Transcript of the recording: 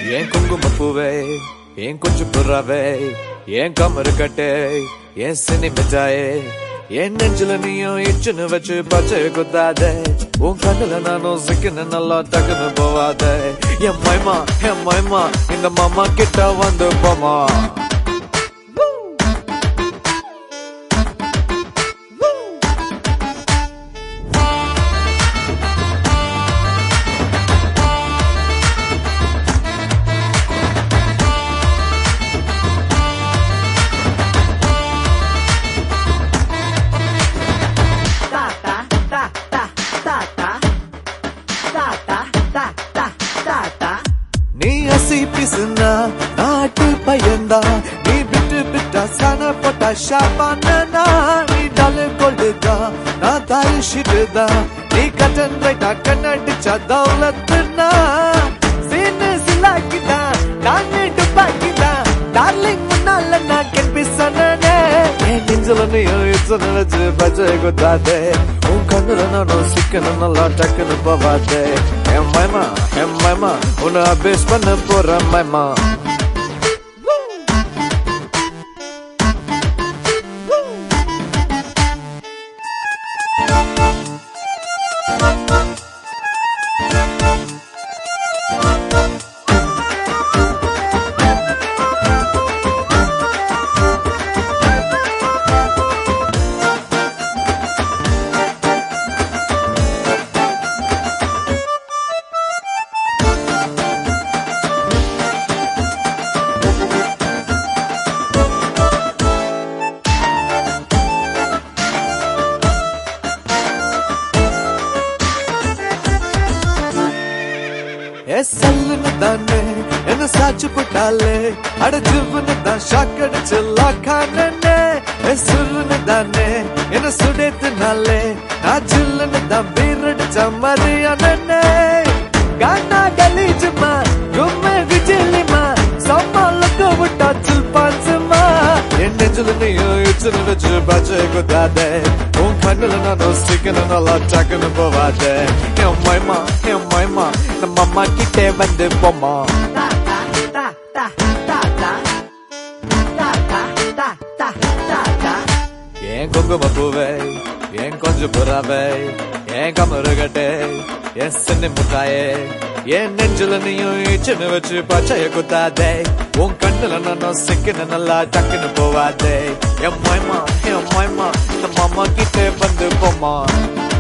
ஏன் குங்குமப்பூவே ஏன் கொஞ்சம் புறாவே ஏன் கமரு கட்டே ஏன் சினி மிட்டாயே என் நெஞ்சில நீயும் இச்சுன்னு வச்சு பச்சை குத்தாதே உன் கண்ணுல நானும் சிக்கன நல்லா டக்குன்னு போவாதே என் மைமா என் மைமா இந்த மாமா கிட்ட வந்து போமா ta ta ta ta ta ta ta ta ta ta ta ta நீ அசி பிசுனா நாட்டு பையன்தா நீ விட்டு விட்டா சன போட்டா ஷாபானா நீ டாலு கொள்ளுதா நான் தாய் ஷிட்டுதா நீ கட்டன் ரைட்டா கண்ணடிச்சா தௌலத்துனா சீனு சிலாக்கிதா நான் நீட்டு பாக்கிதா டார்லிங் முன்னால நான் கென்பி சொன்னனே என் நெஞ்சில நீயும் இச்சனை வச்சு பச்சை குத்தாதே உன் கண்ணுல நானும் சிக்கன நல்லா டக்குன்னு போவாதே என் மைமா என் மைமா உன்னை அபேஸ் பண்ண போற மைமா எஸ்எல்னு தானே என்ன சாச்சு போட்டாலே அடஜுவனு தான் ஷாக் அடிச்சு லாக்கானே எசுருன்னு தானே என்ன சுடேத்துனாலே நான் ஜில்லுன்னு தான் பீர் அடிச்ச மாதிரியானே கானா கலீஜுமா கும்மே விஜிலிமா சம்மாலுக்கு விட்டா சில் பான்சுமா என் நெஞ்சில நீயும் இச்சுன்னு வச்சு பச்சை குத்தாதே உன் கண்ணுல நானும் சிக்கன நல்லா டக்குன்னு போவாதே என் மைமா என் மைமா நம்ம அம்மா கிட்டே வந்து போமா ta ta ta ta ta ta ta ta ta ta ta ஏன் குங்கும பூவே ஏன் கொஞ்சம் புறாவே ஏன் கமருகட்டே என் சின்ன முட்டாயே என் நெஞ்சில நீயும் இச்சுன்னு வச்சு பச்சைய குத்தாதே உன் கண்ணுல நானும் சிக்கின நல்லா டக்குன்னு போவாதே என் மைமா என் மைமா இந்த மாமா கிட்டே வந்து போமா